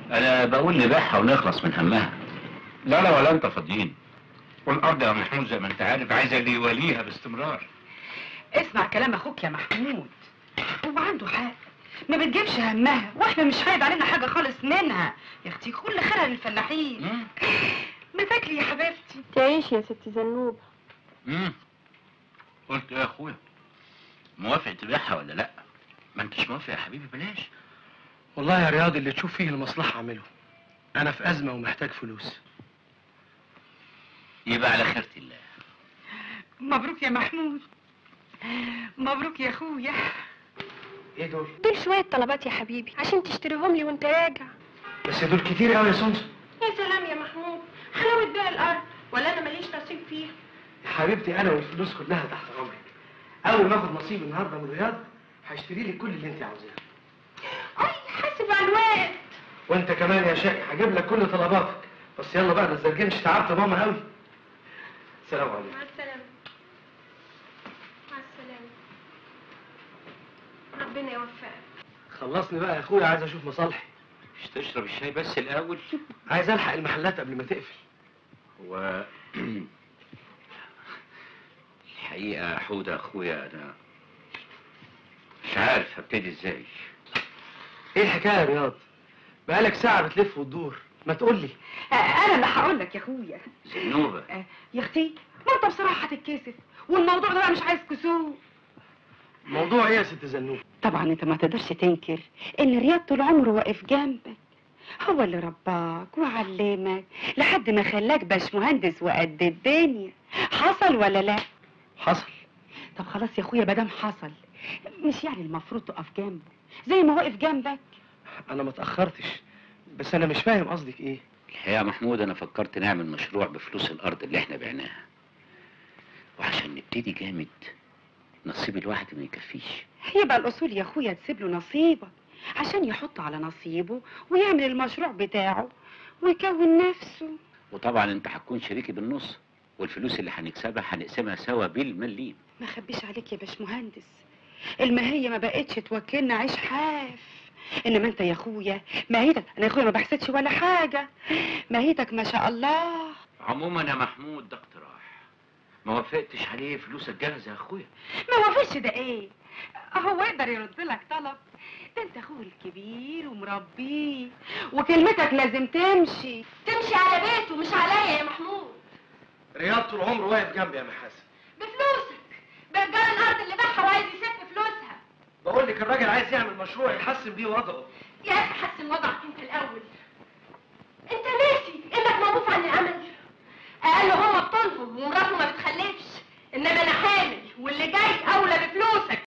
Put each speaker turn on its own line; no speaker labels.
انا بقول نبيعها ونخلص من همها لا لا ولا انت فاضيين والارض يا محمود زي ما انت عارف عايزه اللي يوليها باستمرار
اسمع كلام اخوك يا محمود هو عنده حق ما بتجيبش همها واحنا مش فايد علينا حاجه خالص منها يا اختي كل خيرها للفلاحين
مم.
ما تاكلي يا حبيبتي
تعيش يا ست زنوب
امم قلت ايه يا اخويا موافق تبيعها ولا لا ما انتش موافق يا حبيبي بلاش
والله يا رياض اللي تشوف فيه المصلحة اعمله أنا في أزمة ومحتاج فلوس
يبقى على خيرة الله
مبروك يا محمود مبروك يا اخويا
إيه دول؟
دول شوية طلبات يا حبيبي عشان تشتريهم لي وانت راجع
بس دول كتير أوي يا سمسم
يا سلام يا محمود حلاوة بيع الأرض ولا أنا ماليش نصيب فيها
يا حبيبتي أنا والفلوس كلها تحت أمرك أول ما آخد نصيب النهاردة من رياض هشتري لك كل اللي أنت عاوزاه
أي حاسب على الوقت
وأنت كمان يا شقي هجيب لك كل طلباتك بس يلا بقى ما تزرجنش تعبت ماما أوي السلام عليكم
مع السلامة مع السلامة ربنا يوفقك
خلصني بقى يا أخويا عايز أشوف مصالحي
مش تشرب الشاي بس الاول
عايز ألحق المحلات قبل ما تقفل
و الحقيقة يا حودة يا اخويا انا مش عارف هبتدي ازاي
إيه الحكاية يا رياض؟ بقالك ساعة بتلف وتدور ما تقول لي
آه، انا اللي هقول لك يا اخويا
زنوبة
آه، يا اختي ما انت بصراحه هتتكسف والموضوع ده بقى مش عايز كسوف
موضوع إيه يا ست زنوب؟
طبعا انت ما تقدرش تنكر ان رياض طول عمره واقف جنبك هو اللي رباك وعلمك لحد ما خلاك باش مهندس وقد الدنيا حصل ولا لا
حصل
طب خلاص يا اخويا مادام حصل مش يعني المفروض تقف جنبه زي ما واقف جنبك
أنا ما اتأخرتش بس أنا مش فاهم قصدك إيه
الحقيقة يا محمود انا فكرت نعمل مشروع بفلوس الارض اللي احنا بعناها وعشان نبتدي جامد نصيب الواحد ما يكفيش
يبقى الاصول يا اخويا تسيب له نصيبك عشان يحط على نصيبه ويعمل المشروع بتاعه ويكون نفسه
وطبعا انت هتكون شريكي بالنص والفلوس اللي هنكسبها هنقسمها سوا بالمليم
ما خبيش عليك يا باشمهندس المهية ما بقتش توكلنا عيش حاف انما انت يا اخويا ماهيتك انا يا اخويا ما بحسدش ولا حاجه ماهيتك ما شاء الله
عموما يا محمود ده اقتراح ما وافقتش عليه فلوسك جاهزه يا اخويا
ما وافقش ده ايه هو يقدر يرد لك طلب ده انت اخوه الكبير ومربيه وكلمتك لازم تمشي
تمشي على بيته مش عليا يا محمود
رياض طول عمره واقف جنبي يا محاسن
بفلوسك بإيجار الأرض اللي باعها وعايز يسد فلوسها
بقول لك الراجل عايز يعمل مشروع يحسن بيه وضعه
يا أخي حسن وضعك